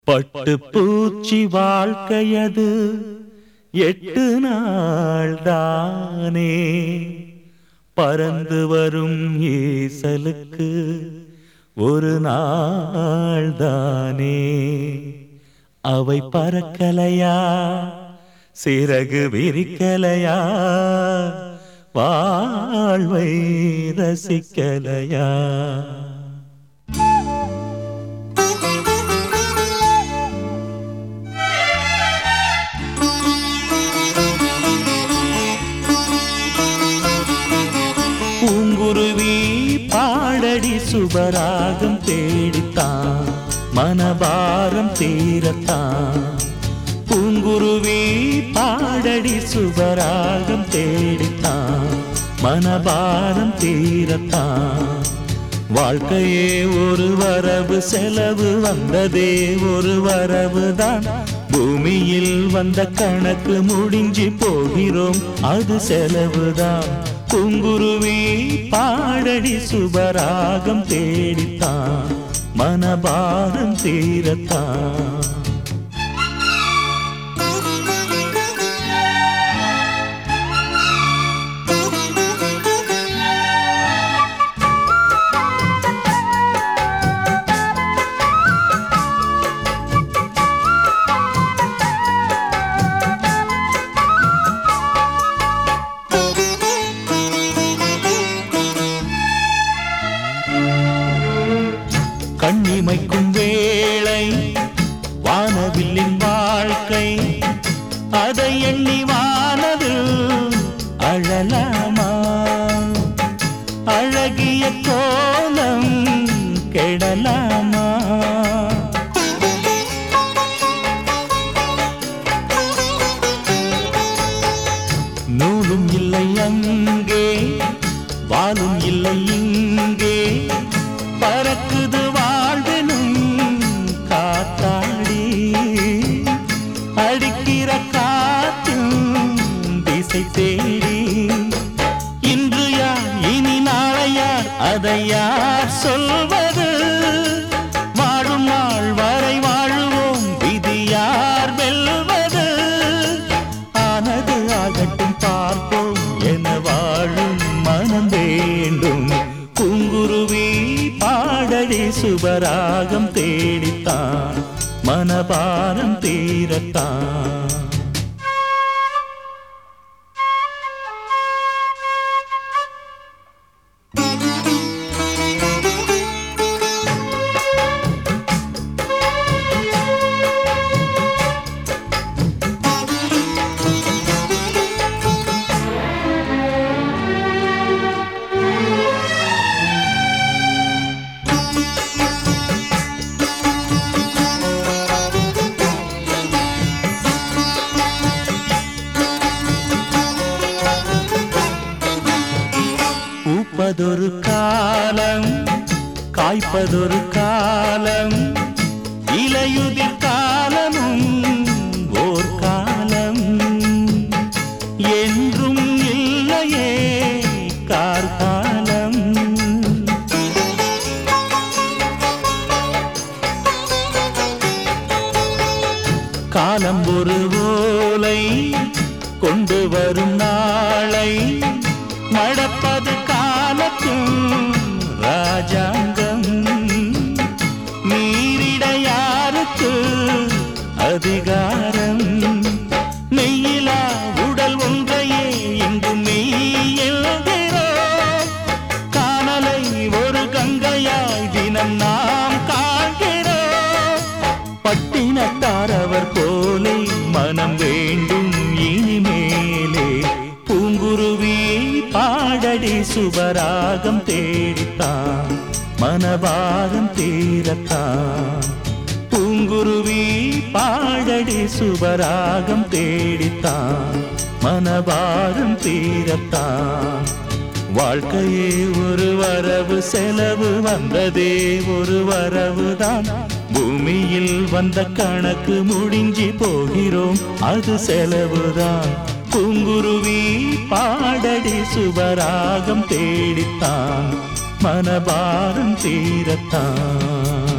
பட்டு பூச்சி வாழ்க்கையது எட்டு நாள் தானே பறந்து வரும் ஈசலுக்கு ஒரு நாள் தானே அவை பறக்கலையா சிறகு விரிக்கலையா வாழ்வை ரசிக்கலையா பூங்குருவி பாடடி சுபராகம் தேடித்தான் மனபாரம் தீரத்தான் பூங்குருவி பாடடி சுபராகம் தேடித்தான் மனபாரம் தீரத்தான் வாழ்க்கையே ஒரு வரவு செலவு வந்ததே ஒரு வரவு தான் பூமியில் வந்த கணக்கு முடிஞ்சு போகிறோம் அது செலவுதான் பூங்குருவி பாடடி சுபராகம் தேடித்தான் மனபாரம் தீரத்தான் கண்ணிமைக்கும் வேளை வானவில்லின் வாழ்க்கை அதை எண்ணி வானது அழலாமா அழகிய கோலம் கெடலாமா நூலும் இல்லை அங்கே வாலும் இல்லை இங்கே பறக்குது வாழ்வெனும் காத்தாடி அடிக்கிற காற்றும் திசை தேடி இன்று யார் இனி நாளை யார் அதை யார் சொல்வது வாழும் நாள் வரை வாழுவோம் விதி யார் வெல்வது ஆனது ஆகட்டும் பார்ப்போம் என வாழும் மனம் வேண்டும் பூங்குருவி பாடடி சுபராகம் தேடித்தான் மனபாரம் தீரத்தான் பூப்பதொரு காலம் காய்ப்பதொரு காலம் இலையுதிர் காலமும் ஓர் காலம் என்றும் இல்லையே கார்காலம் காலம் ஒரு ஓலை கொண்டு வரும் நாளை நடப்பது காலத்தும் ராஜாங்கம் மீறிட யாருக்கு அதிகாரம் மெய்யிலா உடல் ஒன்றையே இங்கு மெய் எழுகிறோம் காணலை ஒரு கங்கையாய் தினம் நாம் காண்கிறோம் பட்டினத்தார் அவர் போலே மனம் வேண்டும் இனிமேலே பூங்குருவி பாடடி சுபராகம் தேடித்தான் மனபாரம் தீரத்தான் பூங்குருவி பாடடி சுபராகம் தேடித்தான் மனபாரம் தீரத்தான் வாழ்க்கையே ஒரு வரவு செலவு வந்ததே ஒரு வரவுதான் பூமியில் வந்த கணக்கு முடிஞ்சி போகிறோம் அது செலவுதான் பூங்குருவி பாடடி சுபராகம் தேடித்தான் மனபாரம் தீரத்தான்